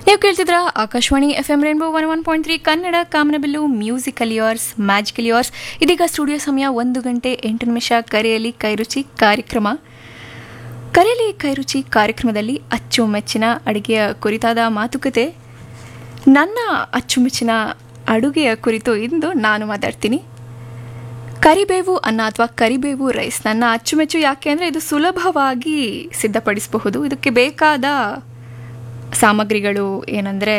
ನೀವು ಕೇಳ್ತಿದ್ರ Akashvani F M rainbow one one point three Kannada ಕಾಮನಬಿಲ್ಲು ಮ್ಯೂಸಿಕಲ್ ಇಯರ್ಸ್ ಮ್ಯಾಜಿಕಲ್ ಇಯರ್ಸ್ ಇದೀಗ ಸ್ಟುಡಿಯೋ ಸಮಯ ಒಂದು ಗಂಟೆ ಎಂಟು ನಿಮಿಷ ಕರೆಯಲ್ಲಿ ಕೈರುಚಿ ಕಾರ್ಯಕ್ರಮ ಕರೆಯಲ್ಲಿ ಕೈರುಚಿ ಕಾರ್ಯಕ್ರಮದಲ್ಲಿ ಅಚ್ಚುಮೆಚ್ಚಿನ ಅಡುಗೆಯ ಕುರಿತಾದ ಮಾತುಕತೆ ನನ್ನ ಅಚ್ಚುಮೆಚ್ಚಿನ ಅಡುಗೆಯ ಕುರಿತು ಇಂದು ನಾನು ಮಾತಾಡ್ತೀನಿ ಕರಿಬೇವು ಅನ್ನ ಅಥವಾ ಕರಿಬೇವು ರೈಸ್ ನನ್ನ ಅಚ್ಚುಮೆಚ್ಚು ಯಾಕೆ ಅಂದರೆ ಇದು ಸುಲಭವಾಗಿ ಸಿದ್ಧಪಡಿಸಬಹುದು ಇದಕ್ಕೆ ಬೇಕಾದ ಸಾಮಗ್ರಿಗಳು ಏನಂದರೆ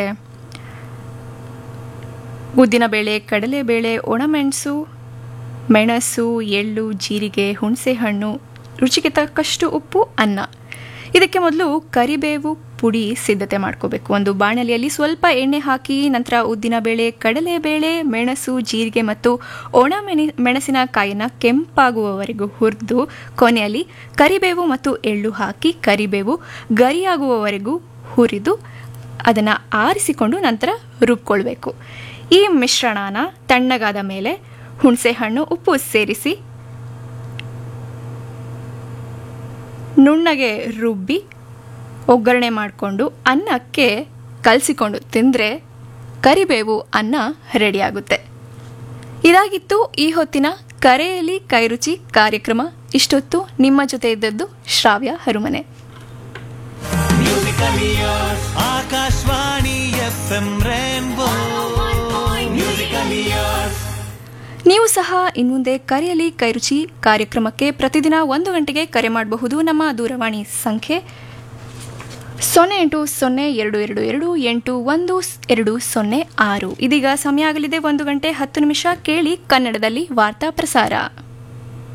ಉದ್ದಿನಬೇಳೆ ಕಡಲೆಬೇಳೆ ಒಣಮೆಣಸು ಮೆಣಸು ಎಳ್ಳು ಜೀರಿಗೆ ಹುಣಸೆಹಣ್ಣು ರುಚಿಗೆ ತಕ್ಕಷ್ಟು ಉಪ್ಪು ಅನ್ನ ಇದಕ್ಕೆ ಮೊದಲು ಕರಿಬೇವು ಪುಡಿ ಸಿದ್ಧತೆ ಮಾಡ್ಕೋಬೇಕು ಒಂದು ಬಾಣಲಿಯಲ್ಲಿ ಸ್ವಲ್ಪ ಎಣ್ಣೆ ಹಾಕಿ ನಂತರ ಉದ್ದಿನಬೇಳೆ ಕಡಲೆಬೇಳೆ ಮೆಣಸು ಜೀರಿಗೆ ಮತ್ತು ಒಣ ಮೆಣಿ ಮೆಣಸಿನಕಾಯಿನ ಕೆಂಪಾಗುವವರೆಗೂ ಹುರಿದು ಕೊನೆಯಲ್ಲಿ ಕರಿಬೇವು ಮತ್ತು ಎಳ್ಳು ಹಾಕಿ ಕರಿಬೇವು ಗರಿಯಾಗುವವರೆಗೂ ಹುರಿದು ಅದನ್ನು ಆರಿಸಿಕೊಂಡು ನಂತರ ರುಬ್ಕೊಳ್ಬೇಕು ಈ ಮಿಶ್ರಣನ ತಣ್ಣಗಾದ ಮೇಲೆ ಹುಣಸೆಹಣ್ಣು ಉಪ್ಪು ಸೇರಿಸಿ ನುಣ್ಣಗೆ ರುಬ್ಬಿ ಒಗ್ಗರಣೆ ಮಾಡಿಕೊಂಡು ಅನ್ನಕ್ಕೆ ಕಲಸಿಕೊಂಡು ತಿಂದರೆ ಕರಿಬೇವು ಅನ್ನ ರೆಡಿಯಾಗುತ್ತೆ ಇದಾಗಿತ್ತು ಈ ಹೊತ್ತಿನ ಕರೆಯಲ್ಲಿ ಕೈರುಚಿ ಕಾರ್ಯಕ್ರಮ ಇಷ್ಟೊತ್ತು ನಿಮ್ಮ ಜೊತೆ ಇದ್ದದ್ದು Shravya Harumane Akashvani F M rainbow musical years ನೀವು ಸಹ ಇನ್ಮುಂದೆ ಕರೆಯಲ್ಲಿ ಕೈರುಚಿ ಕಾರ್ಯಕ್ರಮಕ್ಕೆ ಪ್ರತಿದಿನ ಒಂದು ಗಂಟೆಗೆ ಕರೆ ಮಾಡಬಹುದು ನಮ್ಮ ದೂರವಾಣಿ ಸಂಖ್ಯೆ ಸೊನ್ನೆ ಎಂಟು ಸೊನ್ನೆ ಎರಡು ಎರಡು ಎರಡು ಎಂಟು ಒಂದು ಎರಡು ಸೊನ್ನೆ ಆರು ಇದೀಗ ಸಮಯ ಆಗಲಿದೆ ಒಂದು ಗಂಟೆ ಹತ್ತು ನಿಮಿಷ ಕೇಳಿ ಕನ್ನಡದಲ್ಲಿ ವಾರ್ತಾ ಪ್ರಸಾರ